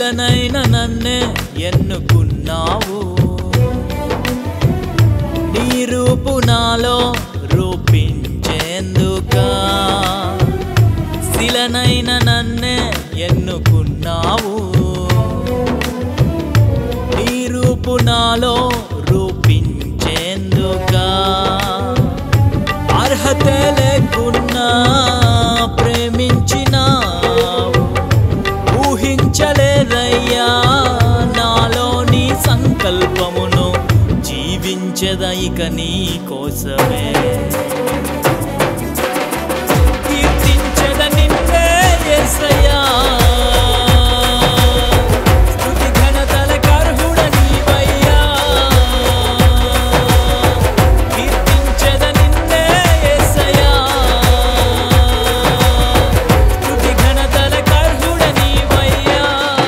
శిలనైన నన్నే ఎన్నుకున్నావు నీ రూపు నాలో రూపించేందుకా శిలనైన నన్నే ఎన్నుకున్నావు నీ రూపు నాలో రూపించేందుకా అర్హత లేకున్నా ప్రేమించినావు ఊహించలేదయ్యా నాలో నీ సంకల్పమును జీవించదైక నీ కోసమే కీర్తించద నిన్నే యేసయ్యా స్తుతి ఘనతల కర్హుడ నీవయ్యా కీర్తించద నిన్నే యేసయ్యా స్తుతి ఘనతల కర్హుడ నీవయ్యా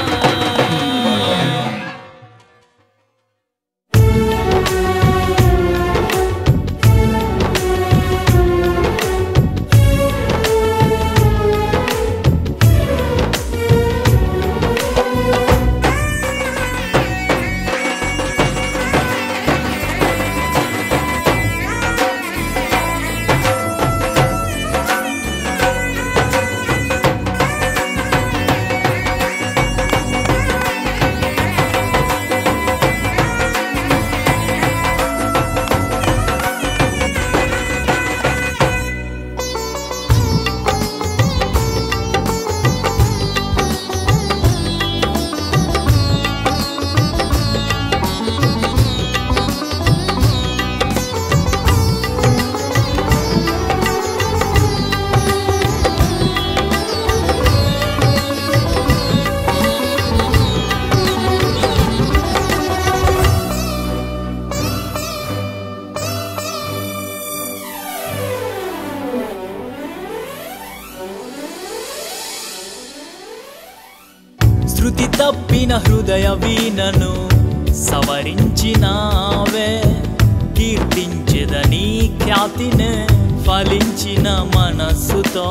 శృతి తప్పిన హృదయ వీణను సవరించినావే కీర్తించెదని ఖ్యాతినే ఫలించిన మనస్సుతో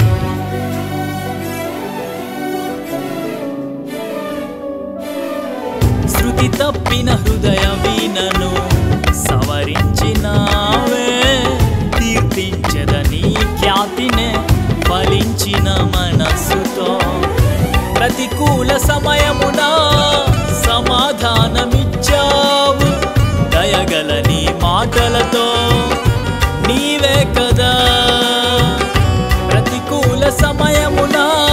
శృతి తప్పిన హృదయ వీణను సవరించినావే కీర్తించదని ఖ్యాతినే ఫలించిన మనస్సుతో ప్రతికూల సమయమున సమాధానమిచ్చావు దయగల నీ మాటలతో నీవే కదా ప్రతికూల సమయమున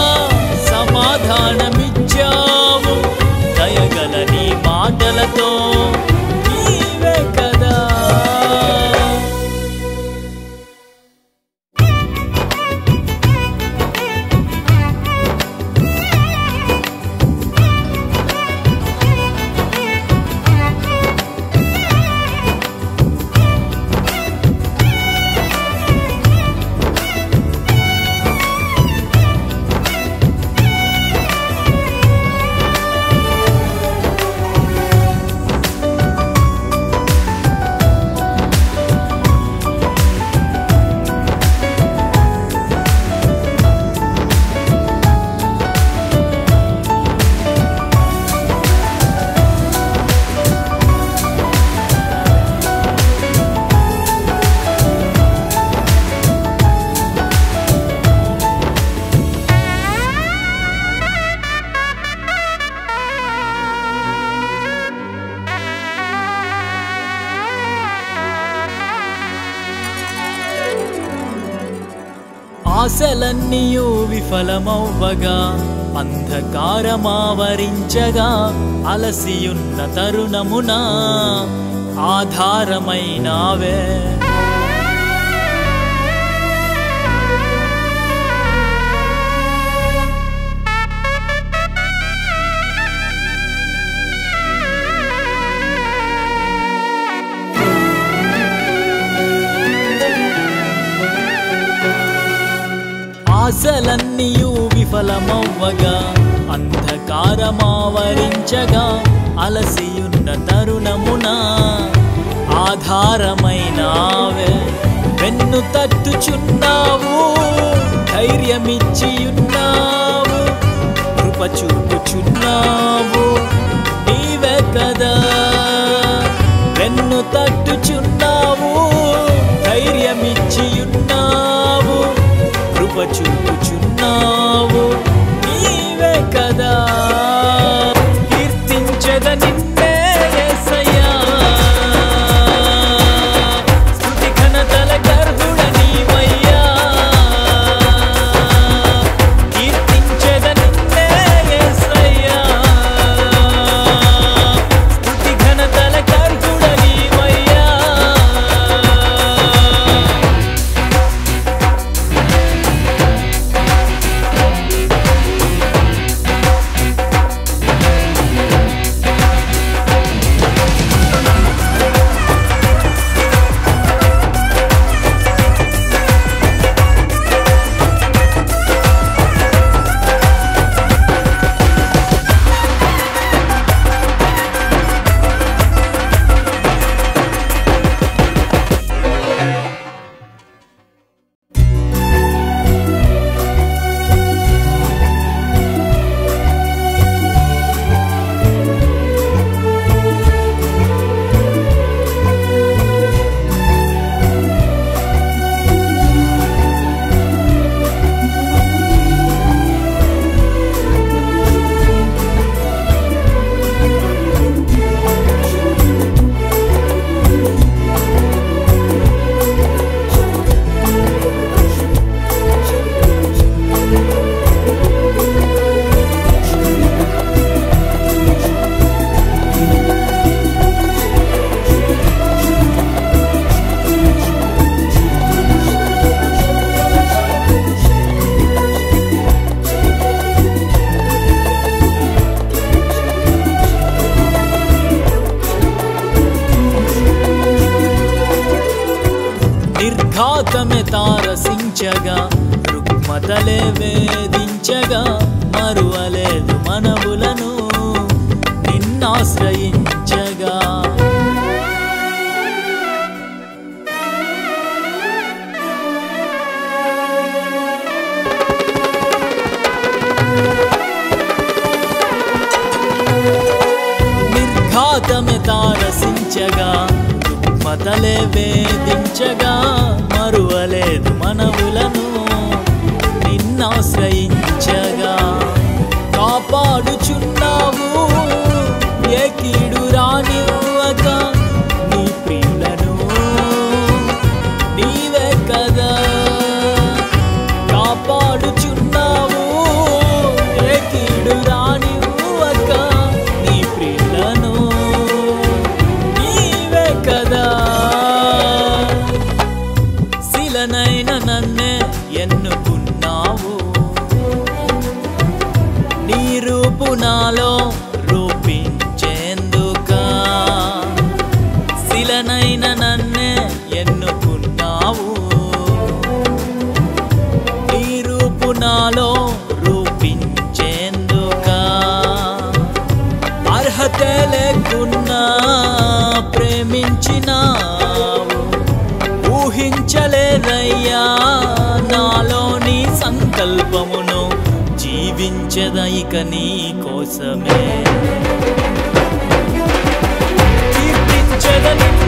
సమాధానమిచ్చావు దయగల నీ మాటలతో నీవే కదా ఆశలన్నీయు విఫలమవ్వగా అంధకారమావరించగా అలసియున్న తరుణమున ఆధారమైనావే ఆశలన్నీయు విఫలమవ్వగా అంధకారమావరించగా అలసియున్న తరుణమున ఆధారమైనావే వెన్ను తట్టుచున్నావు ధైర్యమిచ్చియున్నావు కృప చూపుచున్నావు కృప చూపుచున్నావు నీవే కదా కీర్తించద నిన్నే యేసయ్యా స్తుతి ఘనతల గర్భుడ నీవయ్యా కీర్తించద నిన్నే యేసయ్యా స్తుతి ఘనతల గర్భుడ నీవయ్యా నిర్ఘాతమే తారసించగా రుక్మతలే వేధించగా మరువలేదు మనవులను నిన్నాశ్రయించగా నిర్ఘాతమే తారసించగా మతలే వేధించగా మరువలేదు మనవులను నిన్నాశ్రయించగా కాపాడుచున్నావు ఏ కీడు రానివ్వక నీ ప్రియులను నీవే కదా కాపాడుచున్నావు ఏ కీడు రానివ్వక నీ ప్రియులను నీవే కదా శిలనైన నన్నే ఎన్నుకున్నావు నీ రూపు నాలో రూపించేందుక శిలనైన నన్నే ఎన్నుకున్నావు నీ రూపు నాలో రూపించేందుక అర్హత లేకున్నా ప్రేమించినావు ఊహించలేదయ్యా నాలోని సంకల్పమును జీవించదైక నీ కోసమే కీర్తించద నిన్ను